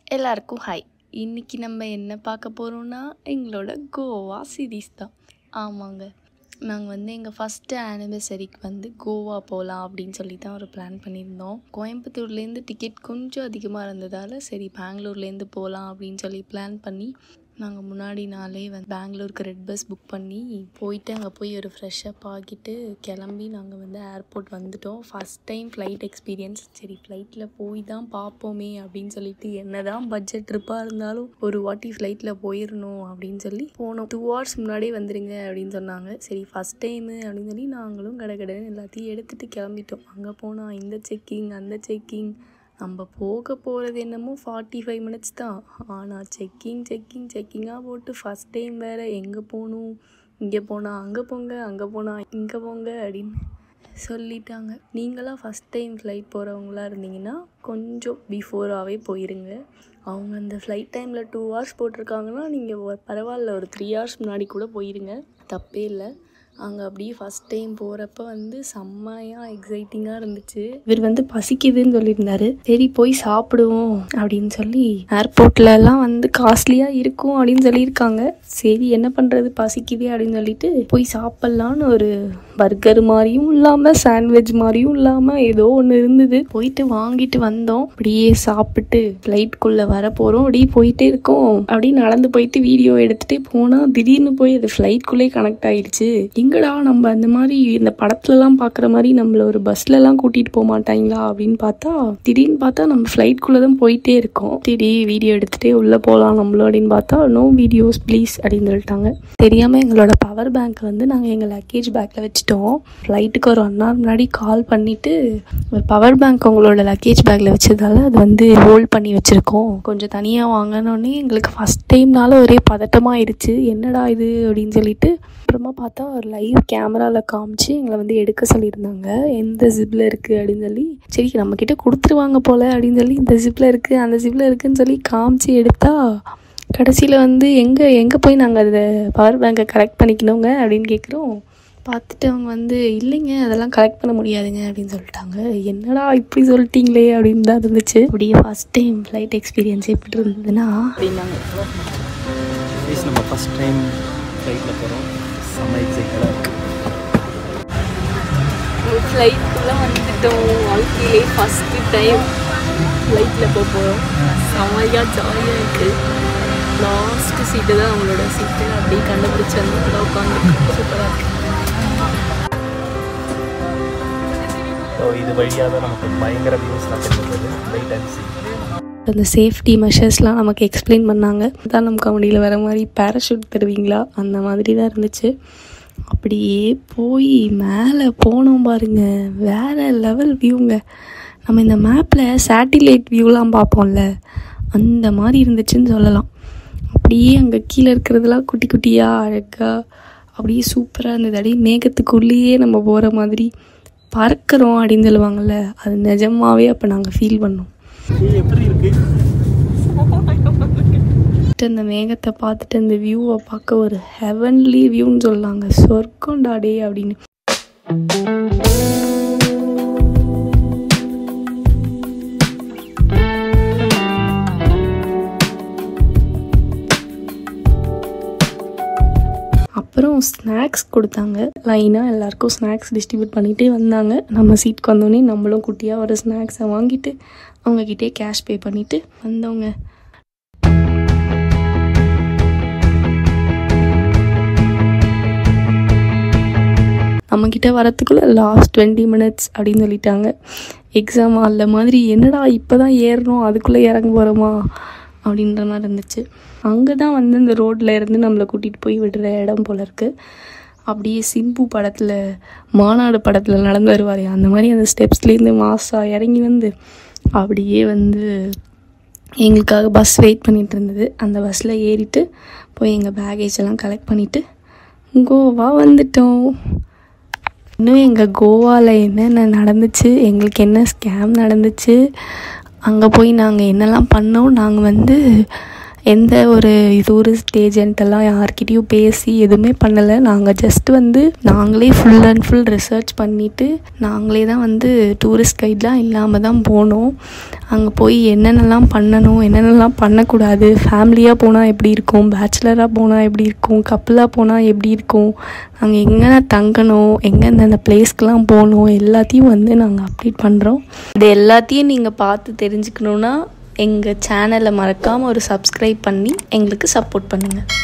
எல்லாருக்கும் ஹாய் இன்னைக்கு நம்ம என்ன பார்க்க போகிறோம்னா எங்களோட கோவா சீரீஸ் தான் ஆமாங்க நாங்கள் வந்து எங்கள் ஃபஸ்ட்டு ஆனிவர்சரிக்கு வந்து கோவா போகலாம் அப்படின்னு சொல்லி தான் ஒரு பிளான் பண்ணியிருந்தோம் கோயம்புத்தூர்லேருந்து டிக்கெட் கொஞ்சம் அதிகமாக இருந்ததால் சரி பெங்களூர்லேருந்து போகலாம் அப்படின்னு சொல்லி பிளான் பண்ணி நாங்கள் முன்னாடி நாளே வந்து பெங்களூருக்கு ரெட் பஸ் புக் பண்ணி போயிட்டு அங்கே போய் ஒரு ஃப்ரெஷ்அப் ஆகிட்டு கிளம்பி நாங்கள் வந்து ஏர்போர்ட் வந்துட்டோம் ஃபஸ்ட் டைம் ஃப்ளைட் எக்ஸ்பீரியன்ஸ் சரி ஃப்ளைட்டில் போய் தான் பார்ப்போமே அப்படின்னு சொல்லிட்டு என்ன தான் பட்ஜெட் ட்ரிப்பாக இருந்தாலும் ஒரு வாட்டி ஃப்ளைட்டில் போயிடணும் அப்படின்னு சொல்லி போனோம் டூ ஹவர்ஸ் முன்னாடியே வந்துடுங்க அப்படின்னு சொன்னாங்க சரி ஃபஸ்ட் டைமு அப்படின்னு சொல்லி நாங்களும் கடை கடைன்னு எல்லாத்தையும் எடுத்துகிட்டு கிளம்பிட்டோம் அங்கே போனால் இந்த செக்கிங் அந்த செக்கிங் நம்ம போக போகிறது என்னமோ ஃபார்ட்டி ஃபைவ் மினிட்ஸ் தான் ஆனால் செக்கிங் செக்கிங் செக்கிங்காக போட்டு ஃபஸ்ட் டைம் வேறு எங்கே போகணும் இங்கே போனால் அங்கே போங்க அங்கே போனால் இங்கே போங்க அப்படின்னு சொல்லிட்டாங்க நீங்களாம் ஃபஸ்ட் டைம் ஃப்ளைட் போகிறவங்களா இருந்தீங்கன்னா கொஞ்சம் பிஃபோராகவே போயிருங்க அவங்க அந்த ஃப்ளைட் டைமில் டூ ஹவர்ஸ் போட்டிருக்காங்கன்னா நீங்கள் பரவாயில்ல ஒரு த்ரீ ஹவர்ஸ் முன்னாடி கூட போயிருங்க தப்பே இல்லை அங்கே அப்படியே ஃபஸ்ட் டைம் போகிறப்ப வந்து செம்மையாக எக்ஸைட்டிங்காக இருந்துச்சு இவர் வந்து பசிக்குதுன்னு சொல்லியிருந்தாரு சரி போய் சாப்பிடுவோம் அப்படின்னு சொல்லி ஏர்போர்ட்லலாம் வந்து காஸ்ட்லியாக இருக்கும் அப்படின்னு சொல்லியிருக்காங்க சரி என்ன பண்ணுறது பசிக்குதே அப்படின்னு சொல்லிட்டு போய் சாப்பிட்லான்னு ஒரு பர்கர் மாதிரியும் இல்லாமல் சாண்ட்விச் மாதிரியும் இல்லாமல் ஏதோ ஒன்று இருந்தது போயிட்டு வாங்கிட்டு வந்தோம் அப்படியே சாப்பிட்டு ஃப்ளைட்குள்ளே வர போகிறோம் அப்படியே போயிட்டே இருக்கோம் அப்படியே நடந்து போயிட்டு வீடியோ எடுத்துகிட்டே போனால் திடீர்னு போய் அது ஃப்ளைட்குள்ளே கனெக்ட் ஆயிடுச்சு எங்கடா நம்ம அந்த மாதிரி இந்த படத்துலலாம் பார்க்குற மாதிரி நம்மள ஒரு பஸ்லலாம் கூட்டிகிட்டு போக மாட்டாங்களா அப்படின்னு பார்த்தா திடீர்னு பார்த்தா நம்ம ஃப்ளைட்குள்ளே தான் போயிட்டே இருக்கோம் திடீர் வீடியோ எடுத்துகிட்டே உள்ளே போகலாம் நம்மளும் அப்படின்னு பார்த்தா நோ வீடியோஸ் ப்ளீஸ் அப்படின்னு சொல்லிட்டாங்க தெரியாமல் எங்களோட பவர் பேங்க்கை வந்து நாங்கள் எங்கள் லக்கேஜ் பேக்கில் வச்சுட்டோம் ஃப்ளைட்டுக்கு ஒரு ஒன் ஹவர் முன்னாடி கால் பண்ணிவிட்டு ஒரு பவர் பேங்க் உங்களோட லக்கேஜ் பேக்கில் வச்சதால அது வந்து ஹோல்ட் பண்ணி வச்சுருக்கோம் கொஞ்சம் தனியாக வாங்கினோடனே எங்களுக்கு ஃபஸ்ட் டைம்னால ஒரே பதட்டமாயிருச்சு என்னடா இது அப்படின்னு சொல்லிட்டு அப்புறமா பார்த்தா ஒரு லைவ் கேமராவில் காமிச்சு எங்களை வந்து எடுக்க சொல்லியிருந்தாங்க எந்த ஜிப்பில் இருக்குது அப்படின்னு சொல்லி சரி நம்மக்கிட்ட கொடுத்துருவாங்க போல் அப்படின்னு சொல்லி இந்த ஜிப்பில் இருக்குது அந்த ஜிப்பில் இருக்குதுன்னு சொல்லி காமிச்சு எடுத்தா கடைசியில் வந்து எங்கே எங்கே போய் நாங்கள் அதை பவர் பேங்கை கரெக்ட் பண்ணிக்கணுங்க அப்படின்னு கேட்குறோம் பார்த்துட்டு அவங்க வந்து இல்லைங்க அதெல்லாம் கரெக்ட் பண்ண முடியாதுங்க அப்படின்னு சொல்லிட்டாங்க என்னடா இப்படி சொல்லிட்டீங்களே அப்படின்னு தான் இருந்துச்சு அப்படியே ஃபஸ்ட் டைம் ஃப்ளைட் எக்ஸ்பீரியன்ஸ் எப்படி இருந்ததுன்னா அப்படின்னாங்க ப்ளீஸ் நம்ம ஃபஸ்ட் டைம் ஃப்ளைட்டில் போகிறோம் செம்ம எக்ஸைட்டடாக இருக்குது ஃப்ளைட்டுக்குள்ளே வந்துட்டோம் வாழ்க்கையிலே ஃபஸ்ட்டு டைம் ஃப்ளைட்டில் போக போகிறோம் செம்மையாக ஜாலியாக இருக்குது லாஸ்ட்டு சீட்டு தான் அவங்களோட சீட்டு அப்படியே கண்டுபிடிச்சி வந்து கூட உட்காந்து சூப்பராக இருக்குது ஸோ இது வழியாக தான் நமக்கு பயங்கர வியூஸ்லாம் தெரிஞ்சது லைட் அண்ட் சி அந்த சேஃப்டி மெஷர்ஸ்லாம் நமக்கு எக்ஸ்பிளைன் பண்ணாங்க தான் நம்ம காமெடியில் வர மாதிரி பேராஷூட் தருவீங்களா அந்த மாதிரி தான் இருந்துச்சு அப்படியே போய் மேலே போனோம் பாருங்க வேற லெவல் வியூங்க நம்ம இந்த மேப்பில் சேட்டிலைட் வியூலாம் பார்ப்போம்ல அந்த மாதிரி இருந்துச்சுன்னு சொல்லலாம் அப்படியே அங்கே கீழே இருக்கிறதுலாம் குட்டி குட்டியாக அழகாக அப்படியே சூப்பராக இருந்தது அப்படியே மேகத்துக்குள்ளேயே நம்ம போகிற மாதிரி பறக்கிறோம் அப்படின்னு சொல்லுவாங்கள்ல அது நிஜமாவே அப்போ நாங்கள் ஃபீல் பண்ணோம் எப்படி இருக்கு பார்த்துட்டு அந்த மேகத்தை பார்த்துட்டு அந்த வியூவை பார்க்க ஒரு ஹெவன்லி வியூன்னு சொல்லாங்க சொர்க்கம்டா டே அப்படின்னு அப்புறம் ஸ்நாக்ஸ் கொடுத்தாங்க லைனாக எல்லாருக்கும் ஸ்நாக்ஸ் டிஸ்ட்ரிபியூட் பண்ணிகிட்டே வந்தாங்க நம்ம சீட்டுக்கு வந்தோடனே நம்மளும் குட்டியாக ஒரு ஸ்நாக்ஸை வாங்கிட்டு அவங்கக்கிட்டே கேஷ் பே பண்ணிவிட்டு வந்தவங்க நம்மக்கிட்ட வரத்துக்குள்ளே லாஸ்ட் டுவெண்ட்டி மினிட்ஸ் அப்படின்னு சொல்லிட்டாங்க எக்ஸாம் ஆல்ல மாதிரி என்னடா இப்போ தான் ஏறணும் அதுக்குள்ளே இறங்க போகிறோமா அப்படின்ற மாதிரி இருந்துச்சு அங்கே தான் வந்து இந்த ரோட்டில் இருந்து நம்மளை கூட்டிகிட்டு போய் விடுற இடம் போல இருக்குது அப்படியே சிம்பு படத்தில் மாநாடு படத்தில் நடந்து வருவார் அந்த மாதிரி அந்த ஸ்டெப்ஸ்லேருந்து மாசாக இறங்கி வந்து அப்படியே வந்து எங்களுக்காக பஸ் வெயிட் பண்ணிகிட்டு இருந்தது அந்த பஸ்ஸில் ஏறிட்டு போய் எங்கள் பேகேஜ் எல்லாம் கலெக்ட் பண்ணிவிட்டு கோவா வந்துட்டோம் இன்னும் எங்கள் கோவாவில் என்னென்ன நடந்துச்சு எங்களுக்கு என்ன ஸ்கேம் நடந்துச்சு அங்கே போய் நாங்கள் என்னெல்லாம் பண்ணோம் நாங்கள் வந்து எந்த ஒரு டூரிஸ்ட் ஏஜென்ட்டெல்லாம் யார்கிட்டயும் பேசி எதுவுமே பண்ணலை நாங்கள் ஜஸ்ட் வந்து நாங்களே ஃபுல் அண்ட் ஃபுல் ரிசர்ச் பண்ணிவிட்டு நாங்களே தான் வந்து டூரிஸ்ட் கைட்லாம் இல்லாமல் தான் போனோம் அங்கே போய் என்னென்னலாம் பண்ணணும் என்னென்னலாம் பண்ணக்கூடாது ஃபேமிலியாக போனால் எப்படி இருக்கும் பேச்சுலராக போனால் எப்படி இருக்கும் கப்பலாக போனால் எப்படி இருக்கும் நாங்கள் எங்கே தங்கணும் எங்கெந்தந்த பிளேஸ்க்கெலாம் போகணும் எல்லாத்தையும் வந்து நாங்கள் அப்டேட் பண்ணுறோம் இது எல்லாத்தையும் நீங்கள் பார்த்து தெரிஞ்சுக்கணுன்னா எங்கள் சேனலை மறக்காமல் ஒரு சப்ஸ்கிரைப் பண்ணி எங்களுக்கு சப்போர்ட் பண்ணுங்கள்